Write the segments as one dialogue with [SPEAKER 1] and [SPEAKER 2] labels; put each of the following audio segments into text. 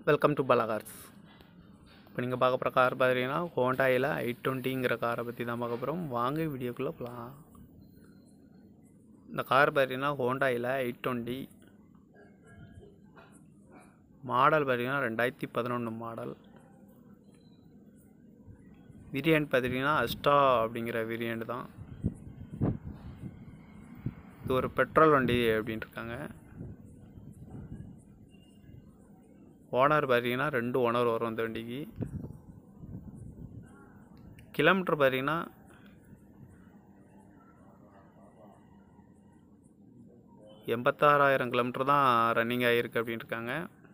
[SPEAKER 1] Welcome to பலா cars இப்போ நீங்கள் பார்க்க போகிற கார் பார்த்தீங்கன்னா ஹோண்டாயில் ஐ டுவெண்ட்டிங்கிற காரை பற்றி தான் பார்க்க போகிறோம் வாங்க வீடியோக்குள்ளே போகலாம் இந்த கார் பார்த்தீங்கன்னா ஹோண்டாயில் ஐ டுவெண்ட்டி மாடல் பார்த்தீங்கன்னா ரெண்டாயிரத்தி பதினொன்று மாடல் வேரியண்ட் பார்த்தீங்கன்னா அஸ்டா அப்படிங்கிற வேரியண்ட் தான் இது ஒரு பெட்ரோல் வண்டி அப்படின்ட்டு இருக்காங்க ஓனர் பார்த்தீங்கன்னா ரெண்டு ஓனர் வரும் இந்த வண்டிக்கு கிலோமீட்டர் பார்த்தீங்கன்னா எண்பத்தாறாயிரம் கிலோமீட்டர் தான் ரன்னிங் ஆகிருக்கு அப்படின்னு இருக்காங்க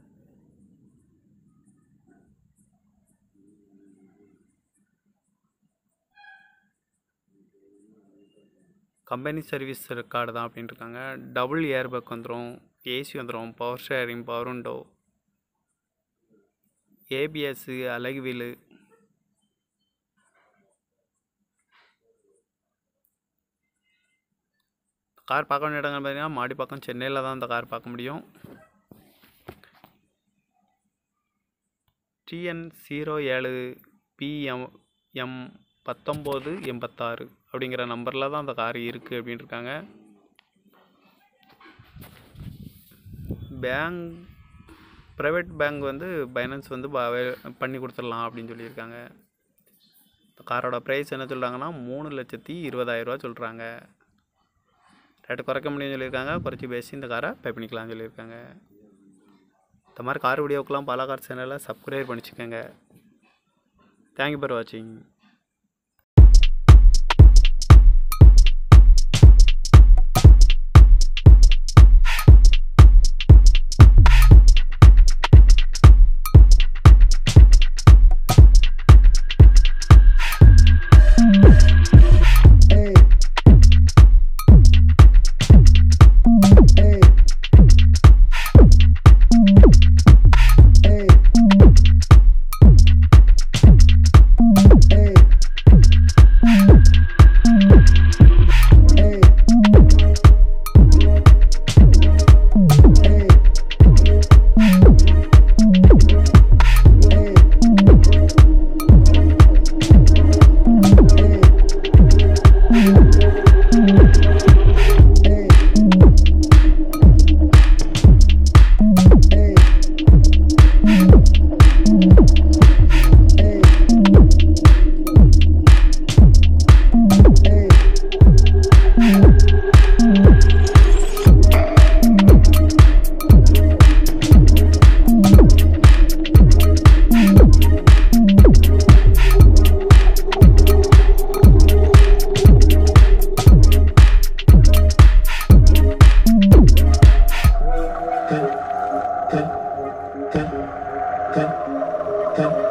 [SPEAKER 1] கம்பெனி சர்வீஸ் ரெக்கார்டு தான் அப்படின்னு இருக்காங்க டபுள் ஏர் பேக் வந்துடும் ஏசி வந்துடும் power sharing power window ABS அழகு வீலு கார் பார்க்க வேண்டிய இடங்கள் பார்த்தீங்கன்னா மாடிப்பாக்கம் சென்னையில் தான் இந்த கார் பார்க்க முடியும் டிஎன் ஜீரோ ஏழு பிஎம் எம் பத்தொம்போது எண்பத்தாறு அப்படிங்கிற நம்பரில் தான் அந்த கார் இருக்குது அப்படின்னு இருக்காங்க பேங்க் ப்ரைவேட் பேங்க் வந்து பைனான்ஸ் வந்து ப- பண்ணி கொடுத்துடலாம் அப்படின்னு சொல்லியிருக்காங்க இந்த காரோட ப்ரைஸ் என்ன சொல்கிறாங்கன்னா மூணு லட்சத்தி இருபதாயிரரூவா சொல்கிறாங்க ரேட்டு குறைக்க முடியும்னு சொல்லியிருக்காங்க குறைச்சி பேசி இந்த காரை பே பண்ணிக்கலாம்னு சொல்லியிருக்காங்க இந்த மாதிரி கார் வீடியோக்கெலாம் பல கார் சேனலை சப்ஸ்கிரைப் பண்ணிச்சுக்கோங்க தேங்க்யூ ஃபார் வாட்சிங்
[SPEAKER 2] Hey. Hey. Hey. Hey. Hey. Hey. Hey. Hey. Hey. Hey. Hey. Hey. Hey. Hey.